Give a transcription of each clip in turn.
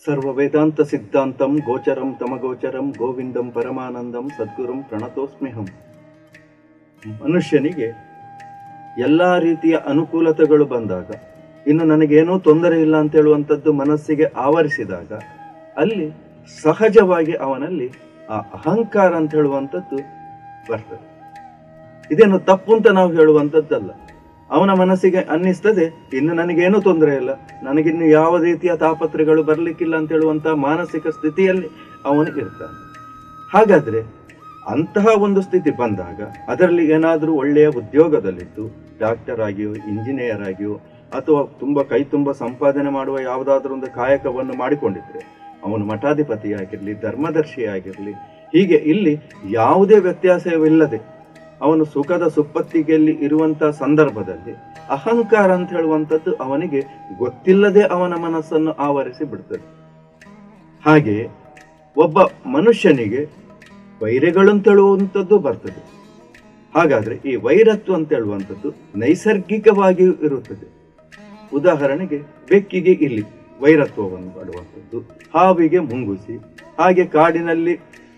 ಸರ್ವ ವೇದಾಂತ ಸಿದ್ಧಾಂತಂ ಗೋಚರಂ ತಮಗೋಚರಂ ಗೋವಿಂದಂ ಪರಮಾನಂದಂ ಸದ್ಗುರುಂ ಪ್ರಣತೋಸ್ಮ್ಯಹಂ ಮನುಷ್ಯನಿಗೆ ಎಲ್ಲ ರೀತಿಯ ಅನುಕೂಲತೆಗಳು ಬಂದಾಗ ಇನ್ನು ನನಗೇನೂ ತೊಂದರೆ ಇಲ್ಲ ಅಂತ ಹೇಳುವಂಥದ್ದು ಮನಸ್ಸಿಗೆ ಆವರಿಸಿದಾಗ ಅಲ್ಲಿ ಸಹಜವಾಗಿ ಅವನಲ್ಲಿ ಆ ಅಹಂಕಾರ ಅಂತ ಹೇಳುವಂಥದ್ದು ಬರ್ತದೆ ಇದೇನು ತಪ್ಪು ಅಂತ ನಾವು ಹೇಳುವಂಥದ್ದಲ್ಲ ಅವನ ಮನಸ್ಸಿಗೆ ಅನ್ನಿಸ್ತದೆ ಇನ್ನು ನನಗೇನೂ ತೊಂದರೆ ಇಲ್ಲ ನನಗಿನ್ನು ಯಾವ ರೀತಿಯ ತಾಪತ್ರೆಗಳು ಬರಲಿಕ್ಕಿಲ್ಲ ಅಂತ ಹೇಳುವಂತಹ ಮಾನಸಿಕ ಸ್ಥಿತಿಯಲ್ಲಿ ಅವನು ಇರ್ತಾನೆ ಹಾಗಾದ್ರೆ ಅಂತಹ ಒಂದು ಸ್ಥಿತಿ ಬಂದಾಗ ಅದರಲ್ಲಿ ಏನಾದರೂ ಒಳ್ಳೆಯ ಉದ್ಯೋಗದಲ್ಲಿದ್ದು ಡಾಕ್ಟರ್ ಆಗಿಯೋ ಇಂಜಿನಿಯರ್ ಆಗಿಯೋ ಅಥವಾ ತುಂಬಾ ಕೈ ತುಂಬ ಸಂಪಾದನೆ ಮಾಡುವ ಯಾವುದಾದ್ರೂ ಒಂದು ಕಾಯಕವನ್ನು ಮಾಡಿಕೊಂಡಿದ್ರೆ ಅವನು ಮಠಾಧಿಪತಿ ಆಗಿರಲಿ ಧರ್ಮದರ್ಶಿ ಆಗಿರಲಿ ಹೀಗೆ ಇಲ್ಲಿ ಯಾವುದೇ ವ್ಯತ್ಯಾಸವಿಲ್ಲದೆ ಅವನು ಸುಖದ ಸುಪ್ಪತ್ತಿಗೆಯಲ್ಲಿ ಇರುವಂತಹ ಸಂದರ್ಭದಲ್ಲಿ ಅಹಂಕಾರ ಅಂತ ಹೇಳುವಂಥದ್ದು ಅವನಿಗೆ ಗೊತ್ತಿಲ್ಲದೆ ಅವನ ಮನಸ್ಸನ್ನು ಆವರಿಸಿ ಬಿಡ್ತದೆ ಹಾಗೆ ಒಬ್ಬ ಮನುಷ್ಯನಿಗೆ ವೈರಗಳಂತ ಹೇಳುವಂಥದ್ದು ಬರ್ತದೆ ಹಾಗಾದ್ರೆ ಈ ವೈರತ್ವ ಅಂತ ಹೇಳುವಂಥದ್ದು ನೈಸರ್ಗಿಕವಾಗಿಯೂ ಇರುತ್ತದೆ ಉದಾಹರಣೆಗೆ ಬೆಕ್ಕಿಗೆ ಇಲ್ಲಿ ವೈರತ್ವವನ್ನು ಮಾಡುವಂಥದ್ದು ಹಾವಿಗೆ ಮುಂಗುಸಿ ಹಾಗೆ ಕಾಡಿನಲ್ಲಿ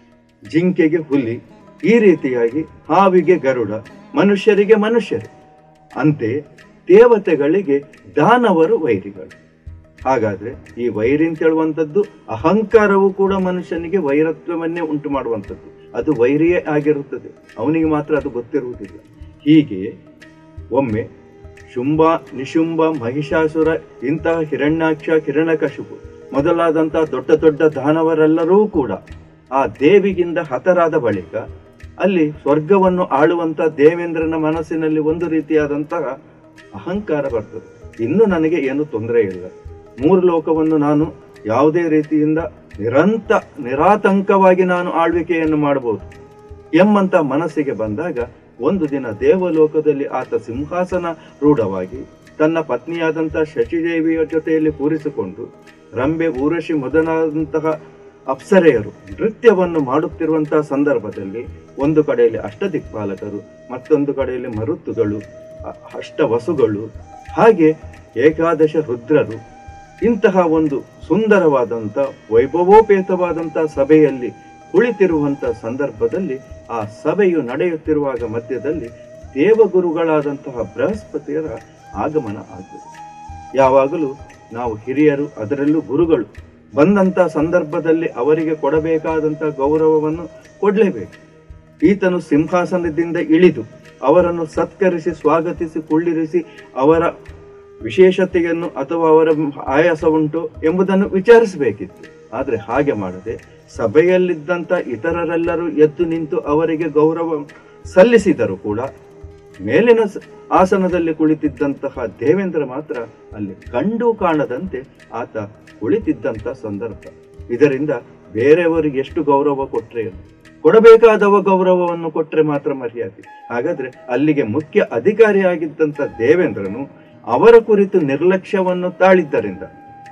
ಜಿಂಕೆಗೆ ಹುಲಿ ಈ ರೀತಿಯಾಗಿ ಹಾವಿಗೆ ಗರುಡ ಮನುಷ್ಯರಿಗೆ ಮನುಷ್ಯರು ಅಂತೆ ದೇವತೆಗಳಿಗೆ ದಾನವರು ವೈರಿಗಳು ಹಾಗಾದ್ರೆ ಈ ವೈರಿ ಅಂತ ಹೇಳುವಂಥದ್ದು ಅಹಂಕಾರವು ಕೂಡ ಮನುಷ್ಯನಿಗೆ ವೈರತ್ವವನ್ನೇ ಉಂಟು ಮಾಡುವಂಥದ್ದು ಅದು ವೈರಿಯೇ ಆಗಿರುತ್ತದೆ ಅವನಿಗೆ ಮಾತ್ರ ಅದು ಗೊತ್ತಿರುವುದಿಲ್ಲ ಹೀಗೆ ಒಮ್ಮೆ ಶುಂಭ ನಿಶುಂಭ ಮಹಿಷಾಸುರ ಇಂತಹ ಹಿರಣ್ಯಾಕ್ಷ ಕಿರಣಕಶುಪು ಮೊದಲಾದಂತಹ ದೊಡ್ಡ ದೊಡ್ಡ ದಾನವರೆಲ್ಲರೂ ಕೂಡ ಆ ದೇವಿಗಿಂದ ಹತರಾದ ಬಳಿಕ ಅಲ್ಲಿ ಸ್ವರ್ಗವನ್ನು ಆಳುವಂತ ದೇವೇಂದ್ರನ ಮನಸ್ಸಿನಲ್ಲಿ ಒಂದು ರೀತಿಯಾದಂತಹ ಅಹಂಕಾರ ಬರ್ತದೆ ಇನ್ನು ನನಗೆ ಏನು ತೊಂದರೆ ಇಲ್ಲ ಮೂರು ಲೋಕವನ್ನು ನಾನು ಯಾವುದೇ ರೀತಿಯಿಂದ ನಿರಂತ ನಿರಾತಂಕವಾಗಿ ನಾನು ಆಳ್ವಿಕೆಯನ್ನು ಮಾಡಬಹುದು ಎಂಬಂತ ಮನಸ್ಸಿಗೆ ಬಂದಾಗ ಒಂದು ದಿನ ದೇವಲೋಕದಲ್ಲಿ ಆತ ಸಿಂಹಾಸನ ರೂಢವಾಗಿ ತನ್ನ ಪತ್ನಿಯಾದಂಥ ಶಶಿದೇವಿಯ ಜೊತೆಯಲ್ಲಿ ಕೂರಿಸಿಕೊಂಡು ರಂಬೆ ಊರಶಿ ಮೊದಲಾದಂತಹ ಅಪ್ಸರೆಯರು ನೃತ್ಯವನ್ನು ಮಾಡುತ್ತಿರುವಂತಹ ಸಂದರ್ಭದಲ್ಲಿ ಒಂದು ಕಡೆಯಲ್ಲಿ ಅಷ್ಟದಿಕ್ಪಾಲಕರು ಮತ್ತೊಂದು ಕಡೆಯಲ್ಲಿ ಮರುತ್ತುಗಳು ಅ- ಅಷ್ಟವಸುಗಳು ಹಾಗೆ ಏಕಾದಶ ರುದ್ರರು ಇಂತಹ ಒಂದು ಸುಂದರವಾದಂಥ ವೈಭವೋಪೇತವಾದಂಥ ಸಭೆಯಲ್ಲಿ ಕುಳಿತಿರುವಂತಹ ಸಂದರ್ಭದಲ್ಲಿ ಆ ಸಭೆಯು ನಡೆಯುತ್ತಿರುವಾಗ ಮಧ್ಯದಲ್ಲಿ ದೇವಗುರುಗಳಾದಂತಹ ಬೃಹಸ್ಪತಿಯರ ಆಗಮನ ಆಗ್ತದೆ ಯಾವಾಗಲೂ ನಾವು ಹಿರಿಯರು ಅದರಲ್ಲೂ ಗುರುಗಳು ಬಂದಂತ ಸಂದರ್ಭದಲ್ಲಿ ಅವರಿಗೆ ಕೊಡಬೇಕಾದಂತ ಗೌರವವನ್ನು ಕೊಡಲೇಬೇಕು ಈತನು ಸಿಂಹಾಸನದಿಂದ ಇಳಿದು ಅವರನ್ನು ಸತ್ಕರಿಸಿ ಸ್ವಾಗತಿಸಿ ಕುಳ್ಳಿರಿಸಿ ಅವರ ವಿಶೇಷತೆಯನ್ನು ಅಥವಾ ಅವರ ಆಯಾಸ ಉಂಟು ಎಂಬುದನ್ನು ವಿಚಾರಿಸಬೇಕಿತ್ತು ಆದರೆ ಹಾಗೆ ಮಾಡದೆ ಸಭೆಯಲ್ಲಿದ್ದಂಥ ಇತರರೆಲ್ಲರೂ ಎದ್ದು ನಿಂತು ಅವರಿಗೆ ಗೌರವ ಸಲ್ಲಿಸಿದರು ಕೂಡ ಮೇಲಿನ ಸ- ಆಸನದಲ್ಲಿ ಕುಳಿತಿದ್ದಂತಹ ದೇವೇಂದ್ರ ಮಾತ್ರ ಅಲ್ಲಿ ಕಂಡು ಕಾಣದಂತೆ ಆತ ಕುಳಿತಿದ್ದಂಥ ಸಂದರ್ಭ ಇದರಿಂದ ಬೇರೆಯವರಿಗೆ ಎಷ್ಟು ಗೌರವ ಕೊಟ್ರೆ ಏನು? ಕೊಡಬೇಕಾದವ ಗೌರವವನ್ನು ಕೊಟ್ರೆ ಮಾತ್ರ ಮರ್ಯಾದೆ ಹಾಗಾದ್ರೆ ಅಲ್ಲಿಗೆ ಮುಖ್ಯ ಅಧಿಕಾರಿಯಾಗಿದ್ದಂಥ ದೇವೇಂದ್ರನು ಅವರ ಕುರಿತು ನಿರ್ಲಕ್ಷ್ಯವನ್ನು ತಾಳಿದ್ದರಿಂದ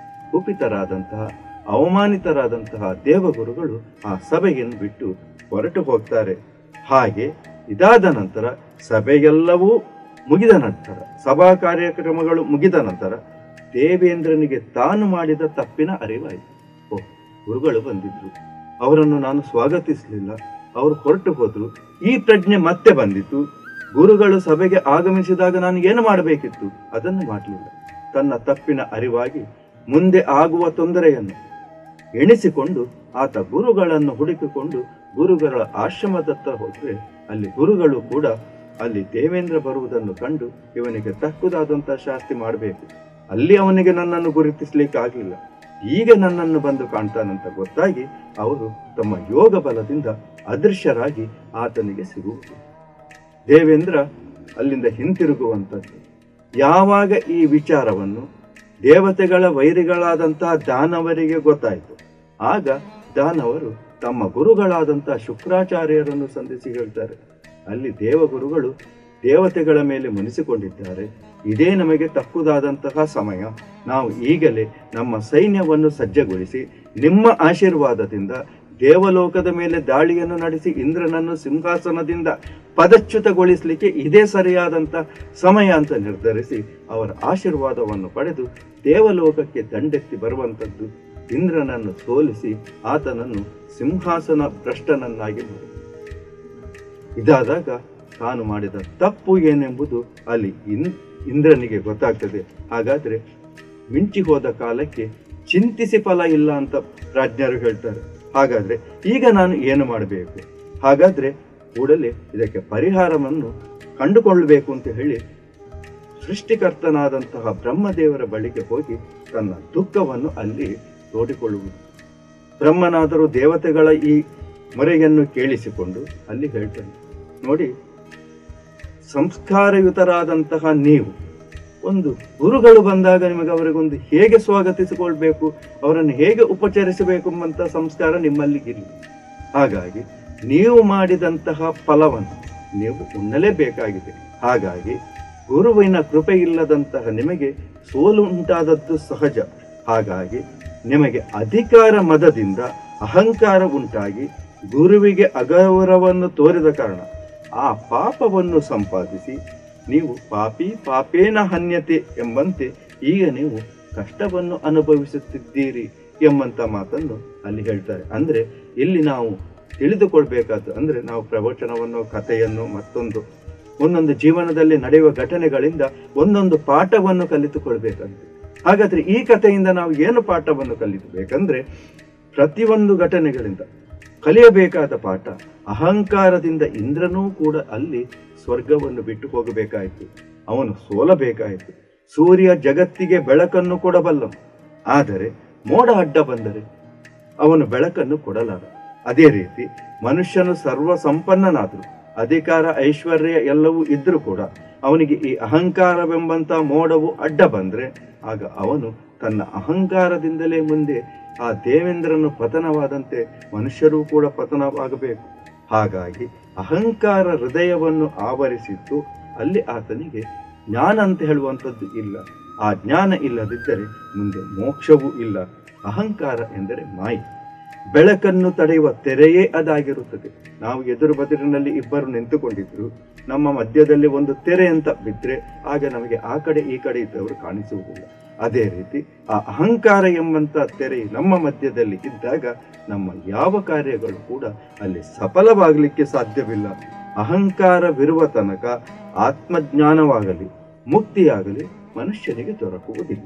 ಕುಪಿತರಾದಂತಹ ಅವಮಾನಿತರಾದಂತಹ ದೇವಗುರುಗಳು ಆ ಸಭೆಯನ್ನು ಬಿಟ್ಟು ಹೊರಟು ಹೋಗ್ತಾರೆ ಹಾಗೆ ಇದಾದ ನಂತರ ಸಭೆಯೆಲ್ಲವೂ ಮುಗಿದ ನಂತರ ಸಭಾ ಕಾರ್ಯಕ್ರಮಗಳು ಮುಗಿದ ನಂತರ ದೇವೇಂದ್ರನಿಗೆ ತಾನು ಮಾಡಿದ ತಪ್ಪಿನ ಅರಿವಾಯಿತು ಓ ಗುರುಗಳು ಬಂದಿದ್ರು ಅವರನ್ನು ನಾನು ಸ್ವಾಗತಿಸಲಿಲ್ಲ ಅವರು ಹೊರಟು ಹೋದ್ರು ಈ ಪ್ರಜ್ಞೆ ಮತ್ತೆ ಬಂದಿತ್ತು ಗುರುಗಳು ಸಭೆಗೆ ಆಗಮಿಸಿದಾಗ ನಾನು ಏನು ಮಾಡಬೇಕಿತ್ತು ಅದನ್ನು ಮಾಡಲಿಲ್ಲ ತನ್ನ ತಪ್ಪಿನ ಅರಿವಾಗಿ ಮುಂದೆ ಆಗುವ ತೊಂದರೆಯನ್ನು ಎಣಿಸಿಕೊಂಡು ಆತ ಗುರುಗಳನ್ನು ಹುಡುಕಿಕೊಂಡು ಗುರುಗಳ ಆಶ್ರಮದತ್ತ ಹೋದ್ರೆ ಅಲ್ಲಿ ಗುರುಗಳು ಕೂಡ ಅಲ್ಲಿ ದೇವೇಂದ್ರ ಬರುವುದನ್ನು ಕಂಡು ಇವನಿಗೆ ತಕ್ಕುದಾದಂತಹ ಶಾಸ್ತಿ ಮಾಡಬೇಕು ಅಲ್ಲಿ ಅವನಿಗೆ ನನ್ನನ್ನು ಗುರುತಿಸ್ಲಿಕ್ಕೆ ಆಗಲಿಲ್ಲ ಈಗ ನನ್ನನ್ನು ಬಂದು ಕಾಣ್ತಾನಂತ ಗೊತ್ತಾಗಿ ಅವರು ತಮ್ಮ ಯೋಗ ಬಲದಿಂದ ಅದೃಶ್ಯರಾಗಿ ಆತನಿಗೆ ಸಿಗುವುದು ದೇವೇಂದ್ರ ಅಲ್ಲಿಂದ ಹಿಂತಿರುಗುವಂಥದ್ದು ಯಾವಾಗ ಈ ವಿಚಾರವನ್ನು ದೇವತೆಗಳ ವೈರಿಗಳಾದಂತಹ ದಾನವರಿಗೆ ಗೊತ್ತಾಯಿತು ಆಗ ದಾನವರು ತಮ್ಮ ಗುರುಗಳಾದಂತಹ ಶುಕ್ರಾಚಾರ್ಯರನ್ನು ಸಂಧಿಸಿ ಹೇಳ್ತಾರೆ ಅಲ್ಲಿ ದೇವಗುರುಗಳು ದೇವತೆಗಳ ಮೇಲೆ ಮುನಿಸಿಕೊಂಡಿದ್ದಾರೆ ಇದೇ ನಮಗೆ ತಕ್ಕುದಾದಂತಹ ಸಮಯ ನಾವು ಈಗಲೇ ನಮ್ಮ ಸೈನ್ಯವನ್ನು ಸಜ್ಜಗೊಳಿಸಿ ನಿಮ್ಮ ಆಶೀರ್ವಾದದಿಂದ ದೇವಲೋಕದ ಮೇಲೆ ದಾಳಿಯನ್ನು ನಡೆಸಿ ಇಂದ್ರನನ್ನು ಸಿಂಹಾಸನದಿಂದ ಪದಚ್ಯುತಗೊಳಿಸಲಿಕ್ಕೆ ಇದೇ ಸರಿಯಾದಂತ ಸಮಯ ಅಂತ ನಿರ್ಧರಿಸಿ ಅವರ ಆಶೀರ್ವಾದವನ್ನು ಪಡೆದು ದೇವಲೋಕಕ್ಕೆ ದಂಡೆತ್ತಿ ಬರುವಂಥದ್ದು ಇಂದ್ರನನ್ನು ಸೋಲಿಸಿ ಆತನನ್ನು ಸಿಂಹಾಸನ ಭ್ರಷ್ಟನನ್ನಾಗಿ ಮಾಡಿದ ಇದಾದಾಗ ತಾನು ಮಾಡಿದ ತಪ್ಪು ಏನೆಂಬುದು ಅಲ್ಲಿ ಇನ್ ಇಂದ್ರನಿಗೆ ಗೊತ್ತಾಗ್ತದೆ ಹಾಗಾದ್ರೆ ಮಿಂಚಿ ಹೋದ ಕಾಲಕ್ಕೆ ಚಿಂತಿಸಿ ಫಲ ಇಲ್ಲ ಅಂತ ಪ್ರಾಜ್ಞರು ಹೇಳ್ತಾರೆ ಹಾಗಾದ್ರೆ ಈಗ ನಾನು ಏನು ಮಾಡಬೇಕು ಹಾಗಾದ್ರೆ ಕೂಡಲೇ ಇದಕ್ಕೆ ಪರಿಹಾರವನ್ನು ಕಂಡುಕೊಳ್ಳಬೇಕು ಅಂತ ಹೇಳಿ ಸೃಷ್ಟಿಕರ್ತನಾದಂತಹ ಬ್ರಹ್ಮದೇವರ ಬಳಿಗೆ ಹೋಗಿ ತನ್ನ ದುಃಖವನ್ನು ಅಲ್ಲಿ ತೋಡಿಕೊಳ್ಳುವುದು ಬ್ರಹ್ಮನಾದರೂ ದೇವತೆಗಳ ಈ ಮೊರೆಯನ್ನು ಕೇಳಿಸಿಕೊಂಡು ಅಲ್ಲಿ ಹೇಳ್ತಾನೆ ನೋಡಿ ಸಂಸ್ಕಾರಯುತರಾದಂತಹ ನೀವು ಒಂದು ಗುರುಗಳು ಬಂದಾಗ ನಿಮಗೆ ಅವರಿಗೊಂದು ಹೇಗೆ ಸ್ವಾಗತಿಸಿಕೊಳ್ಬೇಕು ಅವರನ್ನು ಹೇಗೆ ಉಪಚರಿಸಬೇಕು ಎಂಬಂತ ಸಂಸ್ಕಾರ ನಿಮ್ಮಲ್ಲಿ ಇಲ್ಲ ಹಾಗಾಗಿ ನೀವು ಮಾಡಿದಂತಹ ಫಲವನ್ನು ನೀವು ಉಣ್ಣಲೇಬೇಕಾಗಿದೆ ಹಾಗಾಗಿ ಗುರುವಿನ ಕೃಪೆ ಇಲ್ಲದಂತಹ ನಿಮಗೆ ಸೋಲು ಉಂಟಾದದ್ದು ಸಹಜ ಹಾಗಾಗಿ ನಿಮಗೆ ಅಧಿಕಾರ ಮದದಿಂದ ಅಹಂಕಾರ ಉಂಟಾಗಿ ಗುರುವಿಗೆ ಅಗೌರವವನ್ನು ತೋರಿದ ಕಾರಣ ಆ ಪಾಪವನ್ನು ಸಂಪಾದಿಸಿ ನೀವು ಪಾಪಿ ಪಾಪೇನ ಹನ್ಯತೆ ಎಂಬಂತೆ ಈಗ ನೀವು ಕಷ್ಟವನ್ನು ಅನುಭವಿಸುತ್ತಿದ್ದೀರಿ ಎಂಬಂತ ಮಾತನ್ನು ಅಲ್ಲಿ ಹೇಳ್ತಾರೆ ಅಂದ್ರೆ ಇಲ್ಲಿ ನಾವು ತಿಳಿದುಕೊಳ್ಬೇಕಾದ ಅಂದ್ರೆ ನಾವು ಪ್ರವಚನವನ್ನು ಕಥೆಯನ್ನು ಮತ್ತೊಂದು ಒಂದೊಂದು ಜೀವನದಲ್ಲಿ ನಡೆಯುವ ಘಟನೆಗಳಿಂದ ಒಂದೊಂದು ಪಾಠವನ್ನು ಕಲಿತುಕೊಳ್ಬೇಕಂತೆ ಹಾಗಾದ್ರೆ ಈ ಕಥೆಯಿಂದ ನಾವು ಏನು ಪಾಠವನ್ನು ಕಲಿತಬೇಕಂದ್ರೆ ಪ್ರತಿಯೊಂದು ಘಟನೆಗಳಿಂದ ಕಲಿಯಬೇಕಾದ ಪಾಠ ಅಹಂಕಾರದಿಂದ ಇಂದ್ರನೂ ಕೂಡ ಅಲ್ಲಿ ಸ್ವರ್ಗವನ್ನು ಬಿಟ್ಟು ಹೋಗಬೇಕಾಯಿತು ಅವನು ಸೋಲಬೇಕಾಯಿತು ಸೂರ್ಯ ಜಗತ್ತಿಗೆ ಬೆಳಕನ್ನು ಕೊಡಬಲ್ಲನು ಆದರೆ ಮೋಡ ಅಡ್ಡ ಬಂದರೆ ಅವನು ಬೆಳಕನ್ನು ಕೊಡಲಾರ ಅದೇ ರೀತಿ ಮನುಷ್ಯನು ಸರ್ವ ಸಂಪನ್ನನಾದ್ರು ಅಧಿಕಾರ ಐಶ್ವರ್ಯ ಎಲ್ಲವೂ ಇದ್ರೂ ಕೂಡ ಅವನಿಗೆ ಈ ಅಹಂಕಾರವೆಂಬಂತ ಮೋಡವು ಅಡ್ಡ ಬಂದ್ರೆ ಆಗ ಅವನು ತನ್ನ ಅಹಂಕಾರದಿಂದಲೇ ಮುಂದೆ ಆ ದೇವೇಂದ್ರನು ಪತನವಾದಂತೆ ಮನುಷ್ಯರೂ ಕೂಡ ಪತನವಾಗಬೇಕು ಹಾಗಾಗಿ ಅಹಂಕಾರ ಹೃದಯವನ್ನು ಆವರಿಸಿದ್ದು ಅಲ್ಲಿ ಆತನಿಗೆ ಜ್ಞಾನ ಅಂತ ಹೇಳುವಂಥದ್ದು ಇಲ್ಲ ಆ ಜ್ಞಾನ ಇಲ್ಲದಿದ್ದರೆ ಮುಂದೆ ಮೋಕ್ಷವೂ ಇಲ್ಲ ಅಹಂಕಾರ ಎಂದರೆ ಮಾಯಿ ಬೆಳಕನ್ನು ತಡೆಯುವ ತೆರೆಯೇ ಅದಾಗಿರುತ್ತದೆ ನಾವು ಎದುರು ಬದಿರಿನಲ್ಲಿ ಇಬ್ಬರು ನಿಂತುಕೊಂಡಿದ್ರು ನಮ್ಮ ಮಧ್ಯದಲ್ಲಿ ಒಂದು ತೆರೆ ಅಂತ ಬಿದ್ದರೆ ಆಗ ನಮಗೆ ಆ ಕಡೆ ಈ ಕಡೆ ಇದ್ದವರು ಕಾಣಿಸುವುದಿಲ್ಲ ಅದೇ ರೀತಿ ಆ ಅಹಂಕಾರ ಎಂಬಂತ ತೆರೆ ನಮ್ಮ ಮಧ್ಯದಲ್ಲಿ ಇದ್ದಾಗ ನಮ್ಮ ಯಾವ ಕಾರ್ಯಗಳು ಕೂಡ ಅಲ್ಲಿ ಸಫಲವಾಗಲಿಕ್ಕೆ ಸಾಧ್ಯವಿಲ್ಲ ಅಹಂಕಾರವಿರುವ ತನಕ ಆತ್ಮಜ್ಞಾನವಾಗಲಿ ಮುಕ್ತಿಯಾಗಲಿ ಮನುಷ್ಯನಿಗೆ ದೊರಕುವುದಿಲ್ಲ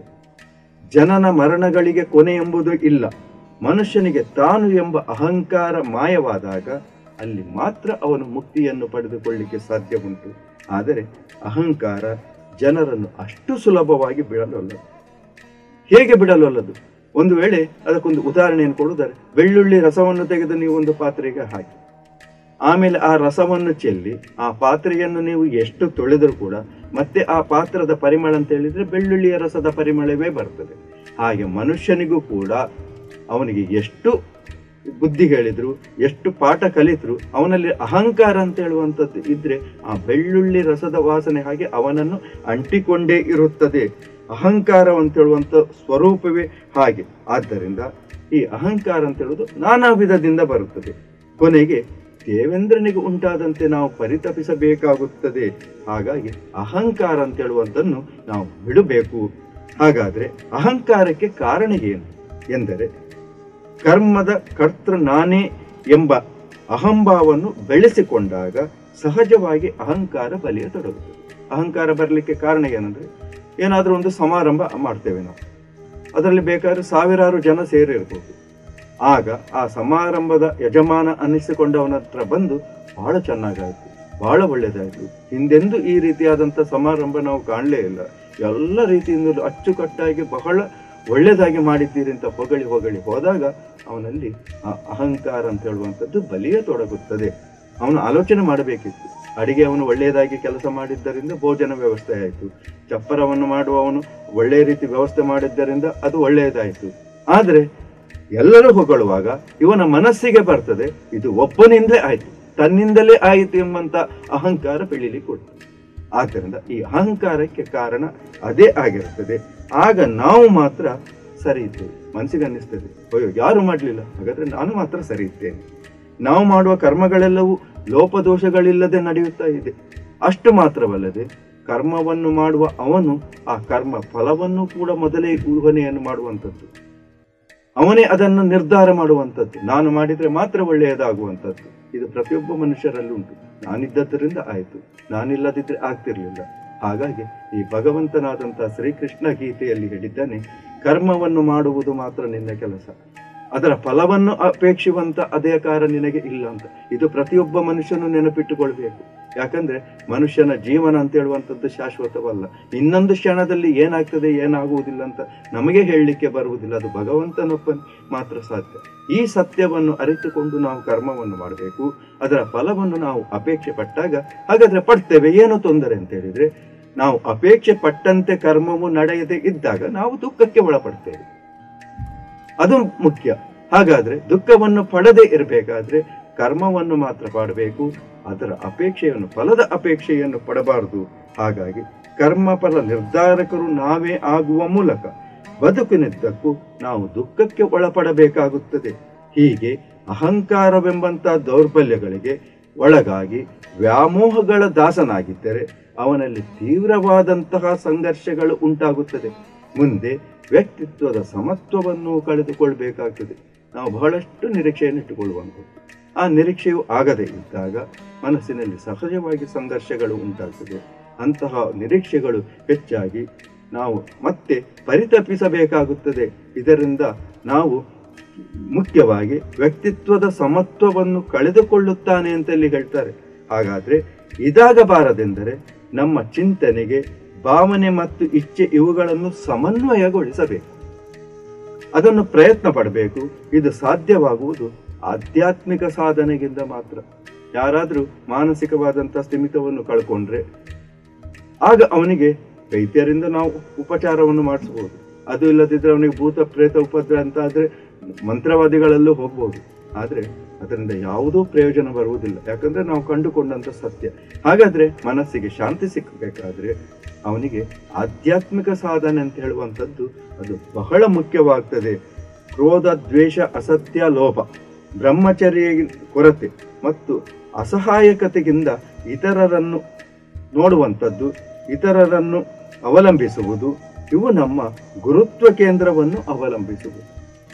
ಜನನ ಮರಣಗಳಿಗೆ ಕೊನೆ ಎಂಬುದು ಇಲ್ಲ ಮನುಷ್ಯನಿಗೆ ತಾನು ಎಂಬ ಅಹಂಕಾರ ಮಾಯವಾದಾಗ ಅಲ್ಲಿ ಮಾತ್ರ ಅವನು ಮುಕ್ತಿಯನ್ನು ಪಡೆದುಕೊಳ್ಳಿಕ್ಕೆ ಸಾಧ್ಯ ಉಂಟು ಆದರೆ ಅಹಂಕಾರ ಜನರನ್ನು ಅಷ್ಟು ಸುಲಭವಾಗಿ ಬಿಡಲೊಲ್ಲದು ಹೇಗೆ ಬಿಡಲೊಲ್ಲದು ಒಂದು ವೇಳೆ ಅದಕ್ಕೊಂದು ಉದಾಹರಣೆಯನ್ನು ಕೊಡುತ್ತಾರೆ ಬೆಳ್ಳುಳ್ಳಿ ರಸವನ್ನು ತೆಗೆದು ನೀವು ಒಂದು ಪಾತ್ರೆಗೆ ಹಾಕಿ ಆಮೇಲೆ ಆ ರಸವನ್ನು ಚೆಲ್ಲಿ ಆ ಪಾತ್ರೆಯನ್ನು ನೀವು ಎಷ್ಟು ತೊಳೆದರೂ ಕೂಡ ಮತ್ತೆ ಆ ಪಾತ್ರದ ಪರಿಮಳ ಅಂತ ಹೇಳಿದ್ರೆ ಬೆಳ್ಳುಳ್ಳಿಯ ರಸದ ಪರಿಮಳವೇ ಬರ್ತದೆ ಹಾಗೆ ಮನುಷ್ಯನಿಗೂ ಕೂಡ ಅವನಿಗೆ ಎಷ್ಟು ಬುದ್ಧಿ ಹೇಳಿದ್ರು ಎಷ್ಟು ಪಾಠ ಕಲಿತರು ಅವನಲ್ಲಿ ಅಹಂಕಾರ ಅಂತ ಹೇಳುವಂಥದ್ದು ಇದ್ರೆ ಆ ಬೆಳ್ಳುಳ್ಳಿ ರಸದ ವಾಸನೆ ಹಾಗೆ ಅವನನ್ನು ಅಂಟಿಕೊಂಡೇ ಇರುತ್ತದೆ ಅಹಂಕಾರ ಅಂತ ಹೇಳುವಂಥ ಸ್ವರೂಪವೇ ಹಾಗೆ ಆದ್ದರಿಂದ ಈ ಅಹಂಕಾರ ಅಂತ ಹೇಳುವುದು ನಾನಾ ವಿಧದಿಂದ ಬರುತ್ತದೆ ಕೊನೆಗೆ ದೇವೇಂದ್ರನಿಗೆ ಉಂಟಾದಂತೆ ನಾವು ಪರಿತಪಿಸಬೇಕಾಗುತ್ತದೆ ಹಾಗಾಗಿ ಅಹಂಕಾರ ಅಂತ ಹೇಳುವಂಥನ್ನು ನಾವು ಬಿಡಬೇಕು ಹಾಗಾದ್ರೆ ಅಹಂಕಾರಕ್ಕೆ ಕಾರಣ ಏನು ಎಂದರೆ ಕರ್ಮದ ಕರ್ತೃ ನಾನೇ ಎಂಬ ಅಹಂಭಾವನ್ನು ಬೆಳೆಸಿಕೊಂಡಾಗ ಸಹಜವಾಗಿ ಅಹಂಕಾರ ಬಲಿಯತೊಡಗುತ್ತದೆ ಅಹಂಕಾರ ಬರಲಿಕ್ಕೆ ಕಾರಣ ಏನಂದ್ರೆ ಏನಾದರೂ ಒಂದು ಸಮಾರಂಭ ಮಾಡ್ತೇವೆ ನಾವು ಅದರಲ್ಲಿ ಬೇಕಾದ್ರೆ ಸಾವಿರಾರು ಜನ ಸೇರಿರ್ಬೋದು ಆಗ ಆ ಸಮಾರಂಭದ ಯಜಮಾನ ಅನ್ನಿಸಿಕೊಂಡವನ ಹತ್ರ ಬಂದು ಬಹಳ ಚೆನ್ನಾಗಾಯ್ತು ಬಹಳ ಒಳ್ಳೇದಾಯ್ತು ಹಿಂದೆಂದೂ ಈ ರೀತಿಯಾದಂಥ ಸಮಾರಂಭ ನಾವು ಕಾಣಲೇ ಇಲ್ಲ ಎಲ್ಲ ರೀತಿಯಿಂದಲೂ ಅಚ್ಚುಕಟ್ಟಾಗಿ ಬಹಳ ಒಳ್ಳೇದಾಗಿ ಮಾಡಿದ್ದೀರಿ ಅಂತ ಹೊಗಳಿ ಹೊಗಳಿ ಹೋದಾಗ ಅವನಲ್ಲಿ ಆ ಅಹಂಕಾರ ಅಂತ ಹೇಳುವಂಥದ್ದು ಬಲಿಯ ತೊಡಗುತ್ತದೆ ಅವನು ಆಲೋಚನೆ ಮಾಡಬೇಕಿತ್ತು ಅಡಿಗೆ ಅವನು ಒಳ್ಳೆಯದಾಗಿ ಕೆಲಸ ಮಾಡಿದ್ದರಿಂದ ಭೋಜನ ವ್ಯವಸ್ಥೆ ಆಯಿತು ಚಪ್ಪರವನ್ನು ಮಾಡುವವನು ಒಳ್ಳೆಯ ರೀತಿ ವ್ಯವಸ್ಥೆ ಮಾಡಿದ್ದರಿಂದ ಅದು ಒಳ್ಳೆಯದಾಯಿತು ಆದರೆ ಎಲ್ಲರೂ ಹೊಗಳುವಾಗ ಇವನ ಮನಸ್ಸಿಗೆ ಬರ್ತದೆ ಇದು ಒಬ್ಬನಿಂದಲೇ ಆಯ್ತು ತನ್ನಿಂದಲೇ ಆಯಿತು ಎಂಬಂತ ಅಹಂಕಾರ ಬೆಳೀಲಿಕ್ಕೆ ಕೊಡ್ತದೆ ಆದ್ದರಿಂದ ಈ ಅಹಂಕಾರಕ್ಕೆ ಕಾರಣ ಅದೇ ಆಗಿರುತ್ತದೆ ಆಗ ನಾವು ಮಾತ್ರ ಸರಿ ಇದ್ದೇವೆ ಮನಸ್ಸಿಗೆ ಅನ್ನಿಸ್ತದೆ ಅಯ್ಯೋ ಯಾರು ಮಾಡಲಿಲ್ಲ ಹಾಗಾದ್ರೆ ನಾನು ಮಾತ್ರ ಸರಿ ಇದ್ದೇನೆ ನಾವು ಮಾಡುವ ಕರ್ಮಗಳೆಲ್ಲವೂ ಲೋಪದೋಷಗಳಿಲ್ಲದೆ ನಡೆಯುತ್ತಾ ಇದೆ ಅಷ್ಟು ಮಾತ್ರವಲ್ಲದೆ ಕರ್ಮವನ್ನು ಮಾಡುವ ಅವನು ಆ ಕರ್ಮ ಫಲವನ್ನು ಕೂಡ ಮೊದಲೇ ಊಹನೆಯನ್ನು ಮಾಡುವಂಥದ್ದು ಅವನೇ ಅದನ್ನು ನಿರ್ಧಾರ ಮಾಡುವಂಥದ್ದು ನಾನು ಮಾಡಿದ್ರೆ ಮಾತ್ರ ಒಳ್ಳೆಯದಾಗುವಂಥದ್ದು ಇದು ಪ್ರತಿಯೊಬ್ಬ ಮನುಷ್ಯರಲ್ಲಿ ಉಂಟು ನಾನಿದ್ದದ್ದರಿಂದ ಆಯಿತು ನಾನಿಲ್ಲದಿದ್ರೆ ಆಗ್ತಿರ್ಲಿಲ್ಲ ಹಾಗಾಗಿ ಈ ಭಗವಂತನಾದಂತಹ ಶ್ರೀಕೃಷ್ಣ ಗೀತೆಯಲ್ಲಿ ಹೇಳಿದ್ದಾನೆ ಕರ್ಮವನ್ನು ಮಾಡುವುದು ಮಾತ್ರ ನಿನ್ನ ಕೆಲಸ ಅದರ ಫಲವನ್ನು ಅಪೇಕ್ಷಿಸುವಂತ ಅಧಿಕಾರ ನಿನಗೆ ಇಲ್ಲ ಅಂತ ಇದು ಪ್ರತಿಯೊಬ್ಬ ಮನುಷ್ಯನು ನೆನಪಿಟ್ಟುಕೊಳ್ಬೇಕು ಯಾಕಂದ್ರೆ ಮನುಷ್ಯನ ಜೀವನ ಅಂತ ಹೇಳುವಂಥದ್ದು ಶಾಶ್ವತವಲ್ಲ ಇನ್ನೊಂದು ಕ್ಷಣದಲ್ಲಿ ಏನಾಗ್ತದೆ ಏನಾಗುವುದಿಲ್ಲ ಅಂತ ನಮಗೆ ಹೇಳಲಿಕ್ಕೆ ಬರುವುದಿಲ್ಲ ಅದು ಭಗವಂತನೊಬ್ಬ ಮಾತ್ರ ಸಾಧ್ಯ ಈ ಸತ್ಯವನ್ನು ಅರಿತುಕೊಂಡು ನಾವು ಕರ್ಮವನ್ನು ಮಾಡಬೇಕು ಅದರ ಫಲವನ್ನು ನಾವು ಅಪೇಕ್ಷೆ ಪಟ್ಟಾಗ ಹಾಗಾದ್ರೆ ಪಡ್ತೇವೆ ಏನು ತೊಂದರೆ ಅಂತ ಹೇಳಿದ್ರೆ ನಾವು ಅಪೇಕ್ಷೆ ಪಟ್ಟಂತೆ ಕರ್ಮವು ನಡೆಯದೆ ಇದ್ದಾಗ ನಾವು ದುಃಖಕ್ಕೆ ಒಳಪಡ್ತೇವೆ ಅದು ಮುಖ್ಯ ಹಾಗಾದ್ರೆ ದುಃಖವನ್ನು ಪಡದೆ ಇರಬೇಕಾದ್ರೆ ಕರ್ಮವನ್ನು ಮಾತ್ರ ಮಾಡಬೇಕು ಅದರ ಅಪೇಕ್ಷೆಯನ್ನು ಫಲದ ಅಪೇಕ್ಷೆಯನ್ನು ಪಡಬಾರದು ಹಾಗಾಗಿ ಕರ್ಮಫಲ ನಿರ್ಧಾರಕರು ನಾವೇ ಆಗುವ ಮೂಲಕ ಬದುಕಿನಿದ್ದಕ್ಕೂ ನಾವು ದುಃಖಕ್ಕೆ ಒಳಪಡಬೇಕಾಗುತ್ತದೆ ಹೀಗೆ ಅಹಂಕಾರವೆಂಬಂತ ದೌರ್ಬಲ್ಯಗಳಿಗೆ ಒಳಗಾಗಿ ವ್ಯಾಮೋಹಗಳ ದಾಸನಾಗಿದ್ದರೆ ಅವನಲ್ಲಿ ತೀವ್ರವಾದಂತಹ ಸಂಘರ್ಷಗಳು ಉಂಟಾಗುತ್ತದೆ ಮುಂದೆ ವ್ಯಕ್ತಿತ್ವದ ಸಮತ್ವವನ್ನು ಕಳೆದುಕೊಳ್ಬೇಕಾಗ್ತದೆ ನಾವು ಬಹಳಷ್ಟು ನಿರೀಕ್ಷೆಯನ್ನು ಇಟ್ಟುಕೊಳ್ಳುವಂಥದ್ದು ಆ ನಿರೀಕ್ಷೆಯು ಆಗದೇ ಇದ್ದಾಗ ಮನಸ್ಸಿನಲ್ಲಿ ಸಹಜವಾಗಿ ಸಂಘರ್ಷಗಳು ಉಂಟಾಗ್ತದೆ ಅಂತಹ ನಿರೀಕ್ಷೆಗಳು ಹೆಚ್ಚಾಗಿ ನಾವು ಮತ್ತೆ ಪರಿತಪಿಸಬೇಕಾಗುತ್ತದೆ ಇದರಿಂದ ನಾವು ಮುಖ್ಯವಾಗಿ ವ್ಯಕ್ತಿತ್ವದ ಸಮತ್ವವನ್ನು ಕಳೆದುಕೊಳ್ಳುತ್ತಾನೆ ಅಂತಲ್ಲಿ ಹೇಳ್ತಾರೆ ಹಾಗಾದ್ರೆ ಇದಾಗಬಾರದೆಂದರೆ ನಮ್ಮ ಚಿಂತನೆಗೆ ಭಾವನೆ ಮತ್ತು ಇಚ್ಛೆ ಇವುಗಳನ್ನು ಸಮನ್ವಯಗೊಳಿಸಬೇಕು ಅದನ್ನು ಪ್ರಯತ್ನ ಪಡಬೇಕು ಇದು ಸಾಧ್ಯವಾಗುವುದು ಆಧ್ಯಾತ್ಮಿಕ ಸಾಧನೆಗಿಂತ ಮಾತ್ರ ಯಾರಾದರೂ ಮಾನಸಿಕವಾದಂತಹ ಸ್ಥಿಮಿತವನ್ನು ಕಳ್ಕೊಂಡ್ರೆ ಆಗ ಅವನಿಗೆ ವೈದ್ಯರಿಂದ ನಾವು ಉಪಚಾರವನ್ನು ಮಾಡಿಸಬಹುದು ಅದು ಇಲ್ಲದಿದ್ರೆ ಅವನಿಗೆ ಭೂತ ಪ್ರೇತ ಉಪದ್ರ ಅಂತ ಆದ್ರೆ ಮಂತ್ರವಾದಿಗಳಲ್ಲೂ ಹೋಗ್ಬೋದು ಆದ್ರೆ ಅದರಿಂದ ಯಾವುದೂ ಪ್ರಯೋಜನ ಬರುವುದಿಲ್ಲ ಯಾಕಂದ್ರೆ ನಾವು ಕಂಡುಕೊಂಡಂತ ಸತ್ಯ ಹಾಗಾದ್ರೆ ಮನಸ್ಸಿಗೆ ಶಾಂತಿ ಸಿಕ್ಕಬೇಕಾದ್ರೆ ಅವನಿಗೆ ಆಧ್ಯಾತ್ಮಿಕ ಸಾಧನೆ ಅಂತ ಹೇಳುವಂಥದ್ದು ಅದು ಬಹಳ ಮುಖ್ಯವಾಗ್ತದೆ ಕ್ರೋಧ ದ್ವೇಷ ಅಸತ್ಯ ಲೋಪ ಬ್ರಹ್ಮಚರ್ಯ ಕೊರತೆ ಮತ್ತು ಅಸಹಾಯಕತೆಗಿಂದ ಇತರರನ್ನು ನೋಡುವಂಥದ್ದು ಇತರರನ್ನು ಅವಲಂಬಿಸುವುದು ಇವು ನಮ್ಮ ಗುರುತ್ವ ಕೇಂದ್ರವನ್ನು ಅವಲಂಬಿಸುವುದು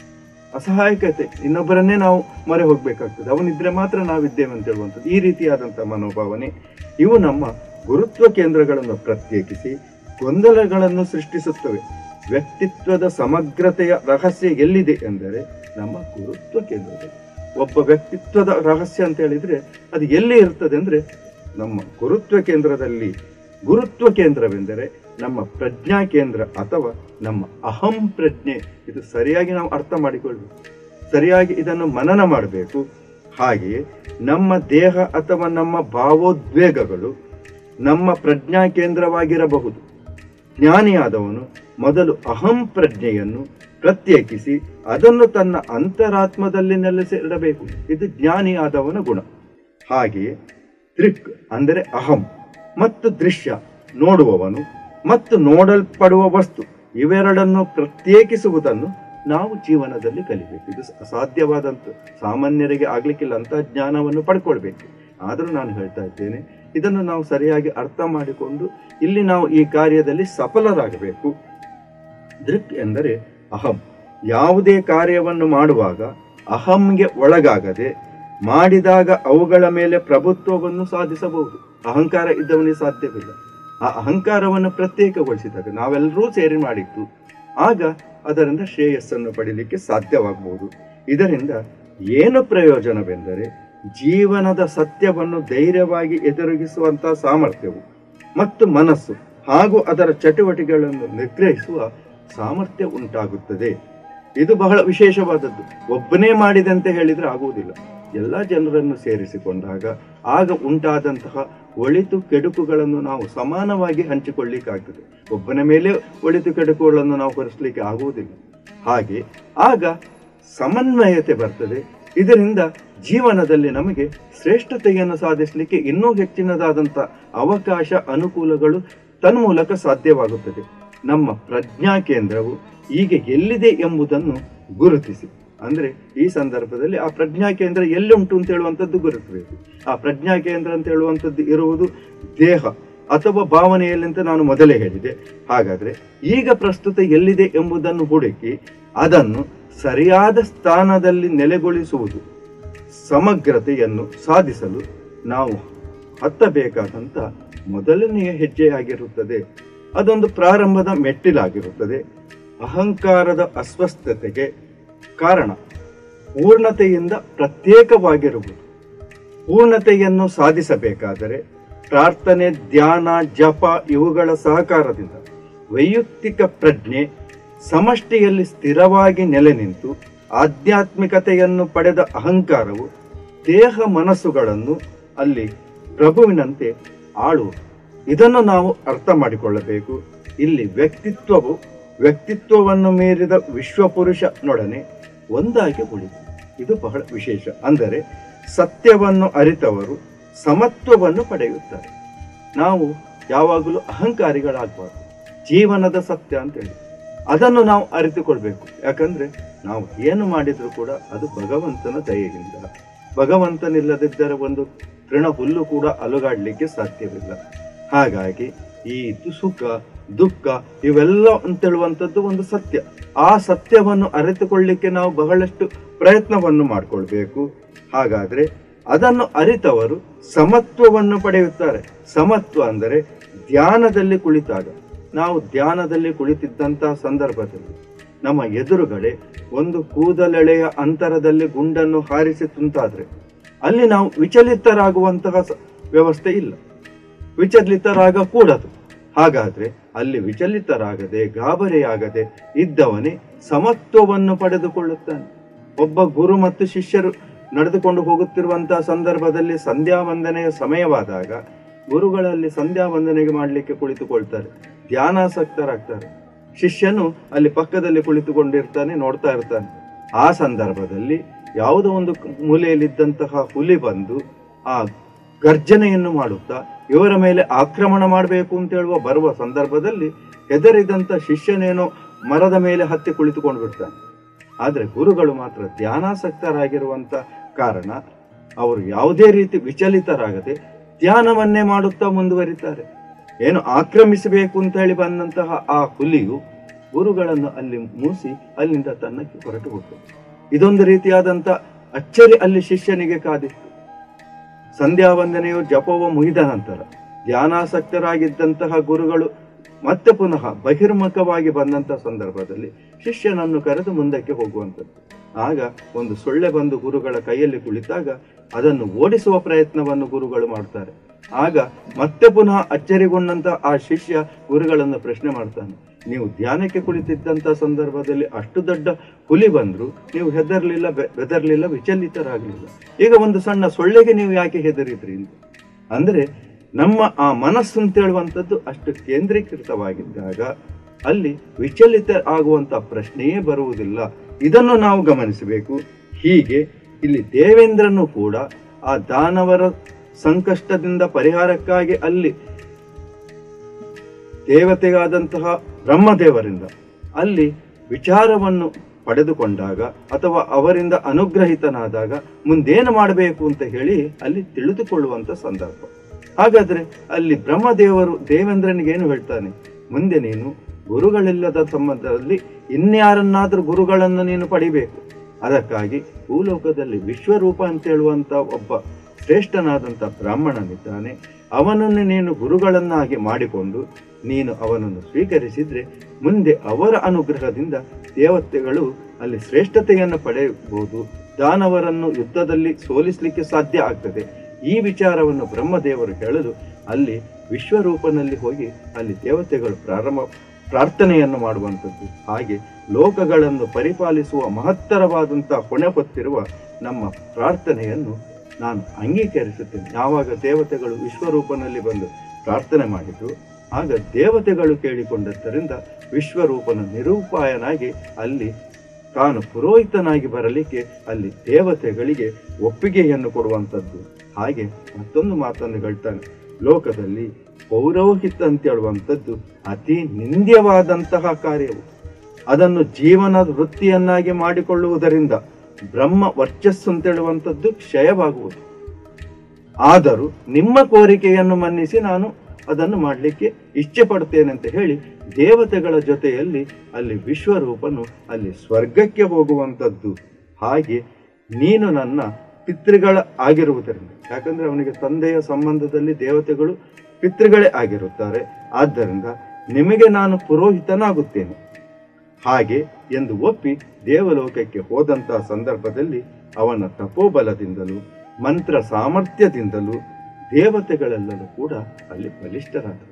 ಅಸಹಾಯಕತೆ ಇನ್ನೊಬ್ಬರನ್ನೇ ನಾವು ಮೊರೆ ಹೋಗ್ಬೇಕಾಗ್ತದೆ ಅವನಿದ್ರೆ ಮಾತ್ರ ನಾವಿದ್ದೇವೆ ಅಂತ ಹೇಳುವಂಥದ್ದು ಈ ರೀತಿಯಾದಂತಹ ಮನೋಭಾವನೆ ಇವು ನಮ್ಮ ಗುರುತ್ವ ಕೇಂದ್ರಗಳನ್ನು ಪ್ರತ್ಯೇಕಿಸಿ ಗೊಂದಲಗಳನ್ನು ಸೃಷ್ಟಿಸುತ್ತವೆ ವ್ಯಕ್ತಿತ್ವದ ಸಮಗ್ರತೆಯ ರಹಸ್ಯ ಎಲ್ಲಿದೆ ಎಂದರೆ ನಮ್ಮ ಗುರುತ್ವ ಕೇಂದ್ರದಲ್ಲಿ ಒಬ್ಬ ವ್ಯಕ್ತಿತ್ವದ ರಹಸ್ಯ ಅಂತ ಹೇಳಿದ್ರೆ ಅದು ಎಲ್ಲಿ ಇರ್ತದೆ ಅಂದ್ರೆ ನಮ್ಮ ಗುರುತ್ವ ಕೇಂದ್ರದಲ್ಲಿ ಗುರುತ್ವ ಕೇಂದ್ರವೆಂದರೆ ನಮ್ಮ ಪ್ರಜ್ಞಾ ಕೇಂದ್ರ ಅಥವಾ ನಮ್ಮ ಅಹಂ ಪ್ರಜ್ಞೆ ಇದು ಸರಿಯಾಗಿ ನಾವು ಅರ್ಥ ಮಾಡಿಕೊಳ್ಳಬೇಕು ಸರಿಯಾಗಿ ಇದನ್ನು ಮನನ ಮಾಡಬೇಕು ಹಾಗೆಯೇ ನಮ್ಮ ದೇಹ ಅಥವಾ ನಮ್ಮ ಭಾವೋದ್ವೇಗಗಳು ನಮ್ಮ ಪ್ರಜ್ಞಾ ಕೇಂದ್ರವಾಗಿರಬಹುದು ಜ್ಞಾನಿಯಾದವನು ಮೊದಲು ಅಹಂ ಪ್ರಜ್ಞೆಯನ್ನು ಪ್ರತ್ಯೇಕಿಸಿ ಅದನ್ನು ತನ್ನ ಅಂತರಾತ್ಮದಲ್ಲಿ ನೆಲೆಸಿಡಬೇಕು ಇದು ಜ್ಞಾನಿಯಾದವನ ಗುಣ ಹಾಗೆಯೇ ದೃಕ್ ಅಂದರೆ ಅಹಂ ಮತ್ತು ದೃಶ್ಯ ನೋಡುವವನು ಮತ್ತು ನೋಡಲ್ಪಡುವ ವಸ್ತು ಇವೆರಡನ್ನು ಪ್ರತ್ಯೇಕಿಸುವುದನ್ನು ನಾವು ಜೀವನದಲ್ಲಿ ಕಲಿಬೇಕು ಇದು ಅಸಾಧ್ಯವಾದಂತ ಸಾಮಾನ್ಯರಿಗೆ ಆಗ್ಲಿಕ್ಕಿಲ್ಲ ಅಂತ ಜ್ಞಾನವನ್ನು ಪಡ್ಕೊಳ್ಬೇಕು ಆದರೂ ನಾನು ಹೇಳ್ತಾ ಇದ್ದೇನೆ ಇದನ್ನು ನಾವು ಸರಿಯಾಗಿ ಅರ್ಥ ಮಾಡಿಕೊಂಡು ಇಲ್ಲಿ ನಾವು ಈ ಕಾರ್ಯದಲ್ಲಿ ಸಫಲರಾಗಬೇಕು ದೃಕ್ ಎಂದರೆ ಅಹಂ ಯಾವುದೇ ಕಾರ್ಯವನ್ನು ಮಾಡುವಾಗ ಅಹಂಗೆ ಒಳಗಾಗದೆ ಮಾಡಿದಾಗ ಅವುಗಳ ಮೇಲೆ ಪ್ರಭುತ್ವವನ್ನು ಸಾಧಿಸಬಹುದು ಅಹಂಕಾರ ಇದ್ದವನಿಗೆ ಸಾಧ್ಯವಿಲ್ಲ ಆ ಅಹಂಕಾರವನ್ನು ಪ್ರತ್ಯೇಕಗೊಳಿಸಿದಾಗ ನಾವೆಲ್ಲರೂ ಸೇರಿ ಮಾಡಿದ್ದು ಆಗ ಅದರಿಂದ ಶ್ರೇಯಸ್ಸನ್ನು ಪಡೀಲಿಕ್ಕೆ ಸಾಧ್ಯವಾಗಬಹುದು ಇದರಿಂದ ಏನು ಪ್ರಯೋಜನವೆಂದರೆ ಜೀವನದ ಸತ್ಯವನ್ನು ಧೈರ್ಯವಾಗಿ ಎದುರಿಸುವಂತಹ ಸಾಮರ್ಥ್ಯವು ಮತ್ತು ಮನಸ್ಸು ಹಾಗೂ ಅದರ ಚಟುವಟಿಕೆಗಳನ್ನು ನಿಗ್ರಹಿಸುವ ಸಾಮರ್ಥ್ಯ ಉಂಟಾಗುತ್ತದೆ ಇದು ಬಹಳ ವಿಶೇಷವಾದದ್ದು ಒಬ್ಬನೇ ಮಾಡಿದಂತೆ ಹೇಳಿದ್ರೆ ಆಗುವುದಿಲ್ಲ ಎಲ್ಲ ಜನರನ್ನು ಸೇರಿಸಿಕೊಂಡಾಗ ಆಗ ಉಂಟಾದಂತಹ ಒಳಿತು ಕೆಡುಕುಗಳನ್ನು ನಾವು ಸಮಾನವಾಗಿ ಹಂಚಿಕೊಳ್ಳಿಕ್ಕಾಗ್ತದೆ ಒಬ್ಬನ ಮೇಲೆ ಒಳಿತು ಕೆಡುಕುಗಳನ್ನು ನಾವು ಹೊರಿಸಲಿಕ್ಕೆ ಆಗುವುದಿಲ್ಲ ಹಾಗೆ ಆಗ ಸಮನ್ವಯತೆ ಬರ್ತದೆ ಇದರಿಂದ ಜೀವನದಲ್ಲಿ ನಮಗೆ ಶ್ರೇಷ್ಠತೆಯನ್ನು ಸಾಧಿಸಲಿಕ್ಕೆ ಇನ್ನೂ ಹೆಚ್ಚಿನದಾದಂಥ ಅವಕಾಶ ಅನುಕೂಲಗಳು ತನ್ಮೂಲಕ ಸಾಧ್ಯವಾಗುತ್ತದೆ ನಮ್ಮ ಪ್ರಜ್ಞಾ ಕೇಂದ್ರವು ಈಗ ಎಲ್ಲಿದೆ ಎಂಬುದನ್ನು ಗುರುತಿಸಿ ಅಂದ್ರೆ ಈ ಸಂದರ್ಭದಲ್ಲಿ ಆ ಪ್ರಜ್ಞಾ ಕೇಂದ್ರ ಎಲ್ಲುಂಟು ಅಂತ ಹೇಳುವಂಥದ್ದು ಗುರುತಿಸಬೇಕು ಆ ಪ್ರಜ್ಞಾ ಕೇಂದ್ರ ಅಂತ ಹೇಳುವಂಥದ್ದು ಇರುವುದು ದೇಹ ಅಥವಾ ಭಾವನೆಯಲ್ಲಿ ಅಂತ ನಾನು ಮೊದಲೇ ಹೇಳಿದೆ ಹಾಗಾದ್ರೆ ಈಗ ಪ್ರಸ್ತುತ ಎಲ್ಲಿದೆ ಎಂಬುದನ್ನು ಹುಡುಕಿ ಅದನ್ನು ಸರಿಯಾದ ಸ್ಥಾನದಲ್ಲಿ ನೆಲೆಗೊಳಿಸುವುದು ಸಮಗ್ರತೆಯನ್ನು ಸಾಧಿಸಲು ನಾವು ಹತ್ತಬೇಕಾದಂತ ಮೊದಲನೆಯ ಹೆಜ್ಜೆಯಾಗಿರುತ್ತದೆ ಅದೊಂದು ಪ್ರಾರಂಭದ ಮೆಟ್ಟಿಲಾಗಿರುತ್ತದೆ ಅಹಂಕಾರದ ಅಸ್ವಸ್ಥತೆಗೆ ಕಾರಣ ಪೂರ್ಣತೆಯಿಂದ ಪ್ರತ್ಯೇಕವಾಗಿರುವುದು ಪೂರ್ಣತೆಯನ್ನು ಸಾಧಿಸಬೇಕಾದರೆ ಪ್ರಾರ್ಥನೆ ಧ್ಯಾನ ಜಪ ಇವುಗಳ ಸಹಕಾರದಿಂದ ವೈಯಕ್ತಿಕ ಪ್ರಜ್ಞೆ ಸಮಷ್ಟಿಯಲ್ಲಿ ಸ್ಥಿರವಾಗಿ ನೆಲೆ ನಿಂತು ಆಧ್ಯಾತ್ಮಿಕತೆಯನ್ನು ಪಡೆದ ಅಹಂಕಾರವು ದೇಹ ಮನಸ್ಸುಗಳನ್ನು ಅಲ್ಲಿ ಪ್ರಭುವಿನಂತೆ ಆಳುವುದು ಇದನ್ನು ನಾವು ಅರ್ಥ ಮಾಡಿಕೊಳ್ಳಬೇಕು ಇಲ್ಲಿ ವ್ಯಕ್ತಿತ್ವವು ವ್ಯಕ್ತಿತ್ವವನ್ನು ಮೀರಿದ ವಿಶ್ವಪುರುಷನೊಡನೆ ಒಂದಾಗಿ ಉಳಿದು ಇದು ಬಹಳ ವಿಶೇಷ ಅಂದರೆ ಸತ್ಯವನ್ನು ಅರಿತವರು ಸಮತ್ವವನ್ನು ಪಡೆಯುತ್ತಾರೆ ನಾವು ಯಾವಾಗಲೂ ಅಹಂಕಾರಿಗಳಾಗಬಾರ್ದು ಜೀವನದ ಸತ್ಯ ಅಂತ ಹೇಳಿ ಅದನ್ನು ನಾವು ಅರಿತುಕೊಳ್ಬೇಕು ಯಾಕಂದ್ರೆ ನಾವು ಏನು ಮಾಡಿದ್ರು ಕೂಡ ಅದು ಭಗವಂತನ ದಯೆಯಿಂದ ಭಗವಂತನಿಲ್ಲದಿದ್ದರೆ ಒಂದು ತೃಣ ಹುಲ್ಲು ಕೂಡ ಅಲುಗಾಡ್ಲಿಕ್ಕೆ ಸಾಧ್ಯವಿಲ್ಲ ಹಾಗಾಗಿ ಈ ದು- ಸುಖ ದುಃಖ ಇವೆಲ್ಲ ಅಂತೇಳುವಂಥದ್ದು ಒಂದು ಸತ್ಯ ಆ ಸತ್ಯವನ್ನು ಅರಿತುಕೊಳ್ಳಿಕ್ಕೆ ನಾವು ಬಹಳಷ್ಟು ಪ್ರಯತ್ನವನ್ನು ಮಾಡಿಕೊಳ್ಬೇಕು ಹಾಗಾದ್ರೆ ಅದನ್ನು ಅರಿತವರು ಸಮತ್ವವನ್ನು ಪಡೆಯುತ್ತಾರೆ ಸಮತ್ವ ಅಂದರೆ ಧ್ಯಾನದಲ್ಲಿ ಕುಳಿತಾಗ ನಾವು ಧ್ಯಾನದಲ್ಲಿ ಕುಳಿತಿದ್ದಂತಹ ಸಂದರ್ಭದಲ್ಲಿ ನಮ್ಮ ಎದುರುಗಡೆ ಒಂದು ಕೂದಲೆಳೆಯ ಅಂತರದಲ್ಲಿ ಗುಂಡನ್ನು ಹಾರಿಸಿ ತುಂತಾದ್ರೆ ಅಲ್ಲಿ ನಾವು ವಿಚಲಿತರಾಗುವಂತಹ ಸ- ವ್ಯವಸ್ಥೆ ಇಲ್ಲ ವಿಚಲಿತರಾಗ ಕೂಡದು ಹಾಗಾದ್ರೆ ಅಲ್ಲಿ ವಿಚಲಿತರಾಗದೆ ಗಾಬರಿಯಾಗದೆ ಇದ್ದವನೇ ಸಮತ್ವವನ್ನು ಪಡೆದುಕೊಳ್ಳುತ್ತಾನೆ ಒಬ್ಬ ಗುರು ಮತ್ತು ಶಿಷ್ಯರು ನಡೆದುಕೊಂಡು ಹೋಗುತ್ತಿರುವಂತಹ ಸಂದರ್ಭದಲ್ಲಿ ಸಂಧ್ಯಾ ವಂದನೆಯ ಸಮಯವಾದಾಗ ಗುರುಗಳಲ್ಲಿ ಸಂಧ್ಯಾ ವಂದನೆಗೆ ಮಾಡಲಿಕ್ಕೆ ಕುಳಿತುಕೊಳ್ತಾರೆ ಧ್ಯಾನಾಸಕ್ತರಾಗ್ತಾರೆ ಶಿಷ್ಯನು ಅಲ್ಲಿ ಪಕ್ಕದಲ್ಲಿ ಕುಳಿತುಕೊಂಡಿರ್ತಾನೆ ನೋಡ್ತಾ ಇರ್ತಾನೆ ಆ ಸಂದರ್ಭದಲ್ಲಿ ಯಾವುದೋ ಒಂದು ಮೂಲೆಯಲ್ಲಿದ್ದಂತಹ ಹುಲಿ ಬಂದು ಆ ಗರ್ಜನೆಯನ್ನು ಮಾಡುತ್ತಾ ಇವರ ಮೇಲೆ ಆಕ್ರಮಣ ಮಾಡಬೇಕು ಅಂತ ಹೇಳುವ ಬರುವ ಸಂದರ್ಭದಲ್ಲಿ ಹೆದರಿದಂತ ಶಿಷ್ಯನೇನೋ ಮರದ ಮೇಲೆ ಹತ್ತಿ ಕುಳಿತುಕೊಂಡು ಬಿಡ್ತಾನೆ ಆದರೆ ಗುರುಗಳು ಮಾತ್ರ ಧ್ಯಾನಾಸಕ್ತರಾಗಿರುವಂತ ಕಾರಣ ಅವರು ಯಾವುದೇ ರೀತಿ ವಿಚಲಿತರಾಗದೆ ಧ್ಯಾನವನ್ನೇ ಮಾಡುತ್ತಾ ಮುಂದುವರಿತಾರೆ ಏನು ಆಕ್ರಮಿಸಬೇಕು ಅಂತ ಹೇಳಿ ಬಂದಂತಹ ಆ ಹುಲಿಯು ಗುರುಗಳನ್ನು ಅಲ್ಲಿ ಮೂಸಿ ಅಲ್ಲಿಂದ ತನ್ನಕ್ಕೆ ಹೊರಟು ಹೋಗ್ತದೆ ಇದೊಂದು ರೀತಿಯಾದಂತ ಅಚ್ಚರಿ ಅಲ್ಲಿ ಶಿಷ್ಯನಿಗೆ ಕಾದಿತ್ತು ಸಂಧ್ಯಾ ವಂದನೆಯು ಜಪವ ಮುಗಿದ ನಂತರ ಧ್ಯಾನಾಸಕ್ತರಾಗಿದ್ದಂತಹ ಗುರುಗಳು ಮತ್ತೆ ಪುನಃ ಬಹಿರ್ಮುಖವಾಗಿ ಬಂದಂತಹ ಸಂದರ್ಭದಲ್ಲಿ ಶಿಷ್ಯನನ್ನು ಕರೆದು ಮುಂದಕ್ಕೆ ಹೋಗುವಂಥದ್ದು ಆಗ ಒಂದು ಸೊಳ್ಳೆ ಬಂದು ಗುರುಗಳ ಕೈಯಲ್ಲಿ ಕುಳಿತಾಗ ಅದನ್ನು ಓಡಿಸುವ ಪ್ರಯತ್ನವನ್ನು ಗುರುಗಳು ಮಾಡ್ತಾರೆ ಆಗ ಮತ್ತೆ ಪುನಃ ಅಚ್ಚರಿಗೊಂಡಂತ ಆ ಶಿಷ್ಯ ಗುರುಗಳನ್ನು ಪ್ರಶ್ನೆ ಮಾಡ್ತಾನೆ ನೀವು ಧ್ಯಾನಕ್ಕೆ ಕುಳಿತಿದ್ದಂತ ಸಂದರ್ಭದಲ್ಲಿ ಅಷ್ಟು ದೊಡ್ಡ ಹುಲಿ ಬಂದ್ರು ನೀವು ಹೆದರ್ಲಿಲ್ಲ ಬೆ- ಬೆದರ್ಲಿಲ್ಲ ವಿಚಲಿತರಾಗಲಿಲ್ಲ ಈಗ ಒಂದು ಸಣ್ಣ ಸೊಳ್ಳೆಗೆ ನೀವು ಯಾಕೆ ಹೆದರಿದ್ರಿ ಅಂತ ಅಂದ್ರೆ ನಮ್ಮ ಆ ಮನಸ್ಸು ಅಂತ ಹೇಳುವಂಥದ್ದು ಅಷ್ಟು ಕೇಂದ್ರೀಕೃತವಾಗಿದ್ದಾಗ ಅಲ್ಲಿ ವಿಚಲಿತ ಆಗುವಂತ ಪ್ರಶ್ನೆಯೇ ಬರುವುದಿಲ್ಲ ಇದನ್ನು ನಾವು ಗಮನಿಸಬೇಕು ಹೀಗೆ ಇಲ್ಲಿ ದೇವೇಂದ್ರನು ಕೂಡ ಆ ದಾನವರ ಸಂಕಷ್ಟದಿಂದ ಪರಿಹಾರಕ್ಕಾಗಿ ಅಲ್ಲಿ ದೇವತೆಗಾದಂತಹ ಬ್ರಹ್ಮದೇವರಿಂದ ಅಲ್ಲಿ ವಿಚಾರವನ್ನು ಪಡೆದುಕೊಂಡಾಗ ಅಥವಾ ಅವರಿಂದ ಅನುಗ್ರಹಿತನಾದಾಗ ಮುಂದೇನು ಮಾಡಬೇಕು ಅಂತ ಹೇಳಿ ಅಲ್ಲಿ ತಿಳಿದುಕೊಳ್ಳುವಂತ ಸಂದರ್ಭ ಹಾಗಾದ್ರೆ ಅಲ್ಲಿ ಬ್ರಹ್ಮದೇವರು ದೇವೇಂದ್ರನಿಗೆ ಏನು ಹೇಳ್ತಾನೆ ಮುಂದೆ ನೀನು ಗುರುಗಳಿಲ್ಲದ ಸಂಬಂಧದಲ್ಲಿ ಇನ್ಯಾರನ್ನಾದ್ರೂ ಗುರುಗಳನ್ನು ನೀನು ಪಡಿಬೇಕು ಅದಕ್ಕಾಗಿ ಭೂಲೋಕದಲ್ಲಿ ವಿಶ್ವರೂಪ ಅಂತ ಹೇಳುವಂತ ಒಬ್ಬ ಶ್ರೇಷ್ಠನಾದಂಥ ಬ್ರಾಹ್ಮಣನಿದ್ದಾನೆ ಅವನನ್ನು ನೀನು ಗುರುಗಳನ್ನಾಗಿ ಮಾಡಿಕೊಂಡು ನೀನು ಅವನನ್ನು ಸ್ವೀಕರಿಸಿದ್ರೆ ಮುಂದೆ ಅವರ ಅನುಗ್ರಹದಿಂದ ದೇವತೆಗಳು ಅಲ್ಲಿ ಶ್ರೇಷ್ಠತೆಯನ್ನು ಪಡೆಯಬಹುದು ದಾನವರನ್ನು ಯುದ್ಧದಲ್ಲಿ ಸೋಲಿಸಲಿಕ್ಕೆ ಸಾಧ್ಯ ಆಗ್ತದೆ ಈ ವಿಚಾರವನ್ನು ಬ್ರಹ್ಮದೇವರು ಹೇಳಲು ಅಲ್ಲಿ ವಿಶ್ವರೂಪನಲ್ಲಿ ಹೋಗಿ ಅಲ್ಲಿ ದೇವತೆಗಳು ಪ್ರಾರಂಭ ಪ್ರಾರ್ಥನೆಯನ್ನು ಮಾಡುವಂಥದ್ದು ಹಾಗೆ ಲೋಕಗಳನ್ನು ಪರಿಪಾಲಿಸುವ ಮಹತ್ತರವಾದಂತಹ ಹೊಣೆ ಹೊತ್ತಿರುವ ನಮ್ಮ ಪ್ರಾರ್ಥನೆಯನ್ನು ನಾನು ಅಂಗೀಕರಿಸುತ್ತೇನೆ ಯಾವಾಗ ದೇವತೆಗಳು ವಿಶ್ವರೂಪನಲ್ಲಿ ಬಂದು ಪ್ರಾರ್ಥನೆ ಮಾಡಿದ್ರು ಆಗ ದೇವತೆಗಳು ಕೇಳಿಕೊಂಡದ್ದರಿಂದ ವಿಶ್ವರೂಪನ ನಿರೂಪಾಯನಾಗಿ ಅಲ್ಲಿ ತಾನು ಪುರೋಹಿತನಾಗಿ ಬರಲಿಕ್ಕೆ ಅಲ್ಲಿ ದೇವತೆಗಳಿಗೆ ಒಪ್ಪಿಗೆಯನ್ನು ಕೊಡುವಂಥದ್ದು ಹಾಗೆ ಮತ್ತೊಂದು ಮಾತನ್ನು ಹೇಳ್ತಾನೆ ಲೋಕದಲ್ಲಿ ಪೌರೋಹಿತ ಅಂತ ಹೇಳುವಂಥದ್ದು ಅತಿ ನಿಂದ್ಯವಾದಂತಹ ಕಾರ್ಯವು ಅದನ್ನು ಜೀವನದ ವೃತ್ತಿಯನ್ನಾಗಿ ಮಾಡಿಕೊಳ್ಳುವುದರಿಂದ ಬ್ರಹ್ಮ ವರ್ಚಸ್ಸು ಅಂತ ಹೇಳುವಂಥದ್ದು ಕ್ಷಯವಾಗುವುದು ಆದರೂ ನಿಮ್ಮ ಕೋರಿಕೆಯನ್ನು ಮನ್ನಿಸಿ ನಾನು ಅದನ್ನು ಮಾಡಲಿಕ್ಕೆ ಇಚ್ಛೆ ಪಡ್ತೇನೆ ಅಂತ ಹೇಳಿ ದೇವತೆಗಳ ಜೊತೆಯಲ್ಲಿ ಅಲ್ಲಿ ವಿಶ್ವರೂಪನು ಅಲ್ಲಿ ಸ್ವರ್ಗಕ್ಕೆ ಹೋಗುವಂಥದ್ದು ಹಾಗೆ ನೀನು ನನ್ನ ಪಿತೃಗಳ ಆಗಿರುವುದರಿಂದ ಯಾಕಂದ್ರೆ ಅವನಿಗೆ ತಂದೆಯ ಸಂಬಂಧದಲ್ಲಿ ದೇವತೆಗಳು ಪಿತೃಗಳೇ ಆಗಿರುತ್ತಾರೆ ಆದ್ದರಿಂದ ನಿಮಗೆ ನಾನು ಪುರೋಹಿತನಾಗುತ್ತೇನೆ ಹಾಗೆ ಎಂದು ಒಪ್ಪಿ ದೇವಲೋಕಕ್ಕೆ ಹೋದಂತಹ ಸಂದರ್ಭದಲ್ಲಿ ಅವನ ತಪೋಬಲದಿಂದಲೂ ಮಂತ್ರ ಸಾಮರ್ಥ್ಯದಿಂದಲೂ ದೇವತೆಗಳೆಲ್ಲರೂ ಕೂಡ ಅಲ್ಲಿ ಬಲಿಷ್ಠರಾದರು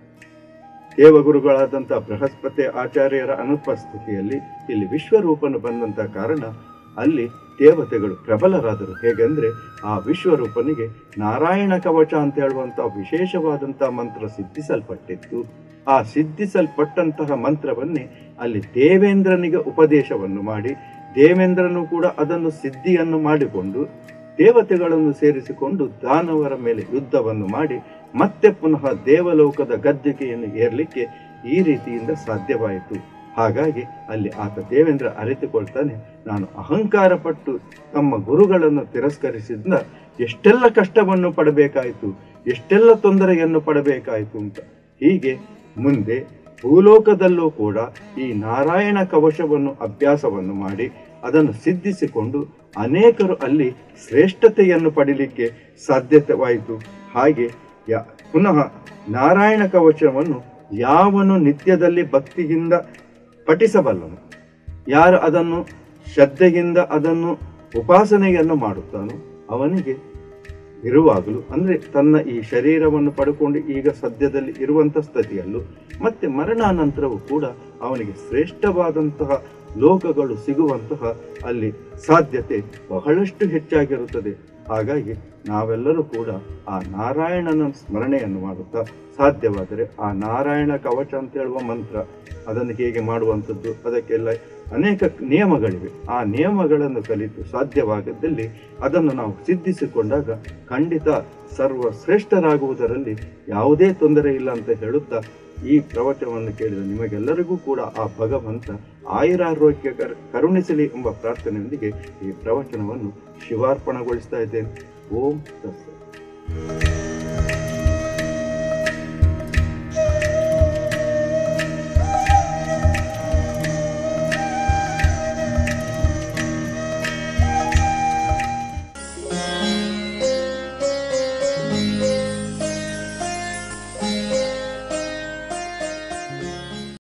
ದೇವಗುರುಗಳಾದಂಥ ಬೃಹಸ್ಪತಿ ಆಚಾರ್ಯರ ಅನುಪಸ್ಥಿತಿಯಲ್ಲಿ ಇಲ್ಲಿ ವಿಶ್ವರೂಪನು ಬಂದಂಥ ಕಾರಣ ಅಲ್ಲಿ ದೇವತೆಗಳು ಪ್ರಬಲರಾದರು ಹೇಗೆಂದ್ರೆ ಆ ವಿಶ್ವರೂಪನಿಗೆ ನಾರಾಯಣ ಕವಚ ಅಂತ ಹೇಳುವಂಥ ವಿಶೇಷವಾದಂಥ ಮಂತ್ರ ಸಿದ್ಧಿಸಲ್ಪಟ್ಟಿತ್ತು ಆ ಸಿದ್ಧಿಸಲ್ಪಟ್ಟಂತಹ ಮಂತ್ರವನ್ನೇ ಅಲ್ಲಿ ದೇವೇಂದ್ರನಿಗೆ ಉಪದೇಶವನ್ನು ಮಾಡಿ ದೇವೇಂದ್ರನು ಕೂಡ ಅದನ್ನು ಸಿದ್ಧಿಯನ್ನು ಮಾಡಿಕೊಂಡು ದೇವತೆಗಳನ್ನು ಸೇರಿಸಿಕೊಂಡು ದಾನವರ ಮೇಲೆ ಯುದ್ಧವನ್ನು ಮಾಡಿ ಮತ್ತೆ ಪುನಃ ದೇವಲೋಕದ ಗದ್ದಿಗೆಯನ್ನು ಏರ್ಲಿಕ್ಕೆ ಈ ರೀತಿಯಿಂದ ಸಾಧ್ಯವಾಯಿತು ಹಾಗಾಗಿ ಅಲ್ಲಿ ಆತ ದೇವೇಂದ್ರ ಅರಿತುಕೊಳ್ತಾನೆ ನಾನು ಅಹಂಕಾರ ಪಟ್ಟು ತಮ್ಮ ಗುರುಗಳನ್ನು ತಿರಸ್ಕರಿಸಿದ್ದ ಎಷ್ಟೆಲ್ಲ ಕಷ್ಟವನ್ನು ಪಡಬೇಕಾಯಿತು ಎಷ್ಟೆಲ್ಲ ತೊಂದರೆಯನ್ನು ಪಡಬೇಕಾಯಿತು ಅಂತ ಹೀಗೆ ಮುಂದೆ ಭೂಲೋಕದಲ್ಲೂ ಕೂಡ ಈ ನಾರಾಯಣ ಕವಚವನ್ನು ಅಭ್ಯಾಸವನ್ನು ಮಾಡಿ ಅದನ್ನು ಸಿದ್ಧಿಸಿಕೊಂಡು ಅನೇಕರು ಅಲ್ಲಿ ಶ್ರೇಷ್ಠತೆಯನ್ನು ಪಡಿಲಿಕ್ಕೆ ಸಾಧ್ಯತೆವಾಯಿತು ಹಾಗೆ ಯ ಪುನಃ ನಾರಾಯಣ ಕವಚವನ್ನು ಯಾವನು ನಿತ್ಯದಲ್ಲಿ ಭಕ್ತಿಯಿಂದ ಪಠಿಸಬಲ್ಲನು ಯಾರು ಅದನ್ನು ಶ್ರದ್ಧೆಯಿಂದ ಅದನ್ನು ಉಪಾಸನೆಯನ್ನು ಮಾಡುತ್ತಾನೋ ಅವನಿಗೆ ಇರುವಾಗಲೂ ಅಂದರೆ ತನ್ನ ಈ ಶರೀರವನ್ನು ಪಡ್ಕೊಂಡು ಈಗ ಸದ್ಯದಲ್ಲಿ ಇರುವಂಥ ಸ್ಥಿತಿಯಲ್ಲೂ ಮತ್ತೆ ಮರಣಾನಂತರವೂ ಕೂಡ ಅವನಿಗೆ ಶ್ರೇಷ್ಠವಾದಂತಹ ಲೋಕಗಳು ಸಿಗುವಂತಹ ಅಲ್ಲಿ ಸಾಧ್ಯತೆ ಬಹಳಷ್ಟು ಹೆಚ್ಚಾಗಿರುತ್ತದೆ ಹಾಗಾಗಿ ನಾವೆಲ್ಲರೂ ಕೂಡ ಆ ನಾರಾಯಣನ ಸ್ಮರಣೆಯನ್ನು ಮಾಡುತ್ತಾ ಸಾಧ್ಯವಾದರೆ ಆ ನಾರಾಯಣ ಕವಚ ಅಂತ ಹೇಳುವ ಮಂತ್ರ ಅದನ್ನು ಹೇಗೆ ಮಾಡುವಂಥದ್ದು ಅದಕ್ಕೆಲ್ಲ ಅನೇಕ ನಿಯಮಗಳಿವೆ ಆ ನಿಯಮಗಳನ್ನು ಕಲಿತು ಸಾಧ್ಯವಾಗದಲ್ಲಿ ಅದನ್ನು ನಾವು ಸಿದ್ಧಿಸಿಕೊಂಡಾಗ ಖಂಡಿತ ಸರ್ವ ಶ್ರೇಷ್ಠರಾಗುವುದರಲ್ಲಿ ಯಾವುದೇ ತೊಂದರೆ ಇಲ್ಲ ಅಂತ ಹೇಳುತ್ತಾ ಈ ಪ್ರವಚನವನ್ನು ಕೇಳಿದ ನಿಮಗೆಲ್ಲರಿಗೂ ಕೂಡ ಆ ಭಗವಂತ ಆಯುರಾರೋಗ್ಯ ಕರ್- ಕರುಣಿಸಲಿ ಎಂಬ ಪ್ರಾರ್ಥನೆಯೊಂದಿಗೆ ಈ ಪ್ರವಚನವನ್ನು ಶಿವಾರ್ಪಣಗೊಳಿಸ್ತಾ ಇದ್ದೇನೆ ಓಂ ತತ್ಸತ್